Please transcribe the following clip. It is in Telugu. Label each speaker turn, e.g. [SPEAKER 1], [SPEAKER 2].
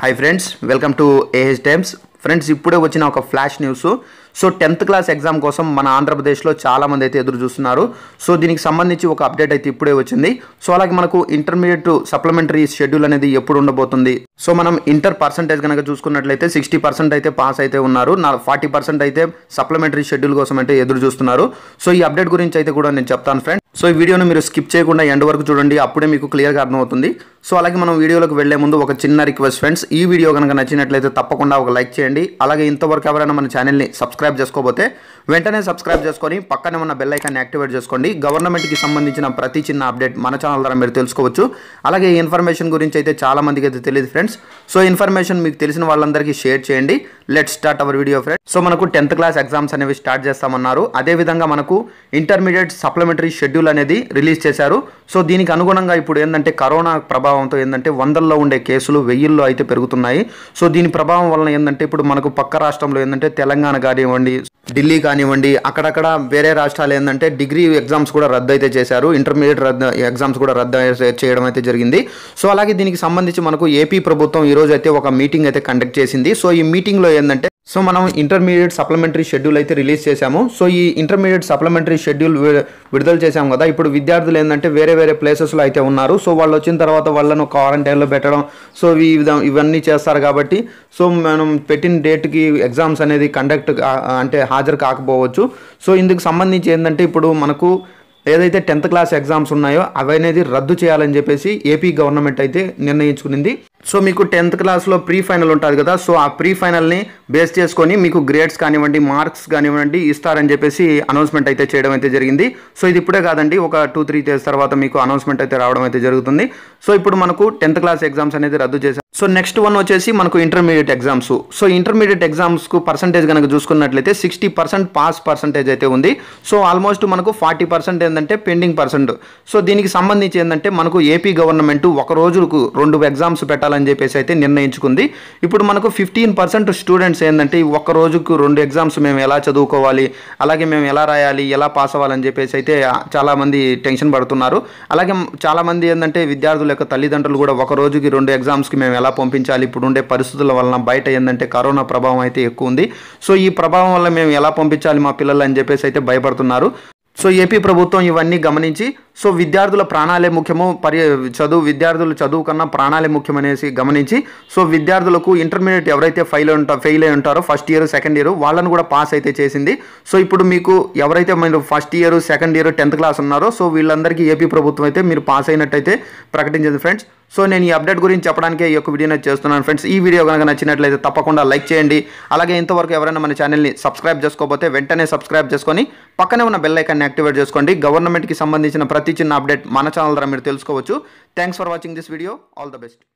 [SPEAKER 1] hi friends welcome to AH Times friends ఇప్పుడే వచ్చిన ఒక flash news so tenth class exam కోసం మన ఆంధ్రప్రదేశ్లో చాలామంది అయితే ఎదురు చూస్తున్నారు సో దీనికి సంబంధించి ఒక అప్డేట్ అయితే ఇప్పుడే వచ్చింది సో అలాగే మనకు ఇంటర్మీడియట్ సప్లిమెంటరీ షెడ్యూల్ అనేది ఎప్పుడు ఉండబోతుంది సో మనం ఇంటర్ పర్సంటేజ్ కనుక చూసుకున్నట్లయితే సిక్స్టీ పర్సెంట్ అయితే పాస్ అయితే ఉన్నారు నా ఫార్టీ పర్సెంట్ అయితే సప్లిమెంటరీ షెడ్యూల్ కోసం అయితే ఎదురు చూస్తున్నారు సో ఈ అప్డేట్ గురించి అయితే కూడా నేను చెప్తాను ఫ్రెండ్స్ సో ఈ వీడియోను మీరు స్కిప్ చేయకుండా ఎండ్ వరకు చూడండి అప్పుడే మీకు క్లియర్గా అర్థమవుతుంది సో అలాగే మనం వీడియోలోకి వెళ్లే ముందు ఒక చిన్న రిక్వెస్ట్ ఫ్రెండ్స్ ఈ వీడియో కనుక నచ్చినట్లయితే తప్పకుండా ఒక లైక్ చేయండి అలాగే ఇంతవరకు ఎవరైనా మన ఛానల్ని సబ్స్క్రైబ్ చేసుకోకపోతే వెంటనే సబ్స్క్రైబ్ చేసుకొని పక్కనే ఉన్న బెల్ ఐకాన్ని యాక్టివేట్ చేసుకోండి గవర్నమెంట్కి సంబంధించిన ప్రతి చిన్న అప్డేట్ మన ఛానల్ ద్వారా మీరు తెలుసుకోవచ్చు అలాగే ఈ ఇన్ఫర్మేషన్ గురించి అయితే చాలా మందికి అయితే తెలియదు ఫ్రెండ్స్ సో ఇన్ఫర్మేషన్ మీకు తెలిసిన వాళ్ళందరికీ షేర్ చేయండి let start our video friends so మనకు టెన్త్ క్లాస్ ఎగ్జామ్స్ అనేవి స్టార్ట్ చేస్తామన్నారు అదేవిధంగా మనకు ఇంటర్మీడియట్ సప్లిమెంటరీ షెడ్యూల్ అనేది రిలీజ్ చేశారు సో దీనికి అనుగుణంగా ఇప్పుడు ఏంటంటే కరోనా ప్రభావంతో ఏంటంటే వందల్లో ఉండే కేసులు వెయ్యిల్లో అయితే పెరుగుతున్నాయి సో దీని ప్రభావం వలన ఏంటంటే ఇప్పుడు మనకు పక్క రాష్ట్రంలో ఏంటంటే తెలంగాణ కానివ్వండి ఢిల్లీ కానివ్వండి అక్కడక్కడ వేరే రాష్ట్రాలు ఏంటంటే డిగ్రీ ఎగ్జామ్స్ కూడా రద్దు అయితే చేశారు ఇంటర్మీడియట్ రద్దు ఎగ్జామ్స్ కూడా రద్దు అయితే చేయడం అయితే జరిగింది సో అలాగే దీనికి సంబంధించి మనకు ఏపీ ప్రభుత్వం ఈ రోజు అయితే ఒక మీటింగ్ అయితే కండక్ట్ చేసింది సో ఈ మీటింగ్లో ఏంటంటే సో మనం ఇంటర్మీడియట్ సప్లిమెంటరీ షెడ్యూల్ అయితే రిలీజ్ చేశాము సో ఈ ఇంటర్మీడియట్ సప్లిమెంటరీ షెడ్యూల్ వి- విడుదల చేశాం కదా ఇప్పుడు విద్యార్థులు ఏంటంటే వేరే వేరే ప్లేసెస్లో అయితే ఉన్నారు సో వాళ్ళు వచ్చిన తర్వాత వాళ్ళను క్వారంటైన్లో పెట్టడం సో ఈ విధం ఇవన్నీ చేస్తారు కాబట్టి సో మనం పెట్టిన డేట్కి ఎగ్జామ్స్ అనేది కండక్ట్ అంటే హాజరు కాకపోవచ్చు సో ఇందుకు సంబంధించి ఏంటంటే ఇప్పుడు మనకు ఏదైతే టెన్త్ క్లాస్ ఎగ్జామ్స్ ఉన్నాయో అవి అనేది రద్దు చేయాలని చెప్పేసి ఏపీ గవర్నమెంట్ అయితే నిర్ణయించుకునింది సో మీకు టెన్త్ క్లాస్లో ప్రీ ఫైనల్ ఉంటుంది కదా సో ఆ ప్రీ ఫైనల్ని బేస్ చేసుకొని మీకు గ్రేడ్స్ కానివ్వండి మార్క్స్ కానివ్వండి ఇస్తారని చెప్పేసి అనౌన్స్మెంట్ అయితే చేయడం అయితే జరిగింది సో ఇది ఇప్పుడే కాదండి ఒక టూ త్రీ డేస్ తర్వాత మీకు అనౌన్స్మెంట్ అయితే రావడం అయితే జరుగుతుంది సో ఇప్పుడు మనకు టెన్త్ క్లాస్ ఎగ్జామ్స్ అనేది రద్దు చేశారు సో నెక్స్ట్ వన్ వచ్చేసి మనకు ఇంటర్మీడియట్ ఎగ్జామ్స్ సో ఇంటర్మీడియట్ ఎగ్జామ్స్కు పర్సంటేజ్ కనుక చూసుకున్నట్లయితే సిక్స్టీ పర్సెంట్ పాస్ పర్సంటేజ్ అయితే ఉంది సో ఆల్మోస్ట్ మనకు ఫార్టీ పర్సెంట్ ఏంటంటే పెండింగ్ పర్సెంట్ సో దీనికి సంబంధించి ఏంటంటే మనకు ఏపీ గవర్నమెంట్ ఒక రోజుకు రెండు ఎగ్జామ్స్ పెట్టాలని చెప్పేసి అయితే నిర్ణయించుకుంది ఇప్పుడు మనకు ఫిఫ్టీన్ పర్సెంట్ స్టూడెంట్స్ ఏంటంటే ఈ ఒక్క రోజుకు రెండు ఎగ్జామ్స్ మేము ఎలా చదువుకోవాలి అలాగే మేము ఎలా రాయాలి ఎలా పాస్ అవ్వాలని చెప్పేసి అయితే చాలామంది టెన్షన్ పడుతున్నారు అలాగే చాలామంది ఏంటంటే విద్యార్థుల యొక్క తల్లిదండ్రులు కూడా ఒక రోజుకి రెండు ఎగ్జామ్స్కి మేము ఎలా పంపించాలి ఇప్పుడు ఉండే పరిస్థితుల వలన బయట ఏంటంటే కరోనా ప్రభావం అయితే ఎక్కువ ఉంది సో ఈ ప్రభావం వల్ల మేము ఎలా పంపించాలి మా పిల్లలు అని చెప్పేసి అయితే భయపడుతున్నారు సో ఏపీ ప్రభుత్వం ఇవన్నీ గమనించి సో విద్యార్థుల ప్రాణాలే ముఖ్యము పరి చదువు విద్యార్థులు చదువు కన్నా ప్రాణాలే ముఖ్యమనేసి గమనించి సో విద్యార్థులకు ఇంటర్మీడియట్ ఎవరైతే ఫెయిల్ ఉంటా ఫెయిల్ అయి ఉంటారో ఫస్ట్ ఇయర్ సెకండ్ ఇయర్ వాళ్ళని కూడా పాస్ అయితే చేసింది సో ఇప్పుడు మీకు ఎవరైతే మీరు first year second year tenth class ఉన్నారో సో వీళ్ళందరికీ ఏపీ ప్రభుత్వం అయితే మీరు పాస్ అయినట్టయితే ప్రకటించింది ఫ్రెండ్స్ సో నేను ఈ అప్డేట్ గురించి చెప్పడానికే ఈ యొక్క వీడియోని చేస్తున్నాను ఫ్రెండ్స్ ఈ వీడియో కనుక నచ్చినట్లయితే తప్పకుండా లైక్ చేయండి అలాగే ఇంతవరకు ఎవరైనా మన ఛానల్ని సబ్స్క్రైబ్ చేసుకోకపోతే వెంటనే సబ్స్క్రైబ్ చేసుకొని పక్కనే ఉన్న బెల్ ఐకాన్ని యాక్టివేట్ చేసుకోండి గవర్నమెంట్కి సంబంధించిన ప్రతి చిన్న అప్డేట్ మన ఛానల్ ద్వారా మీరు తెలుసుకోవచ్చు thanks for watching this video all the best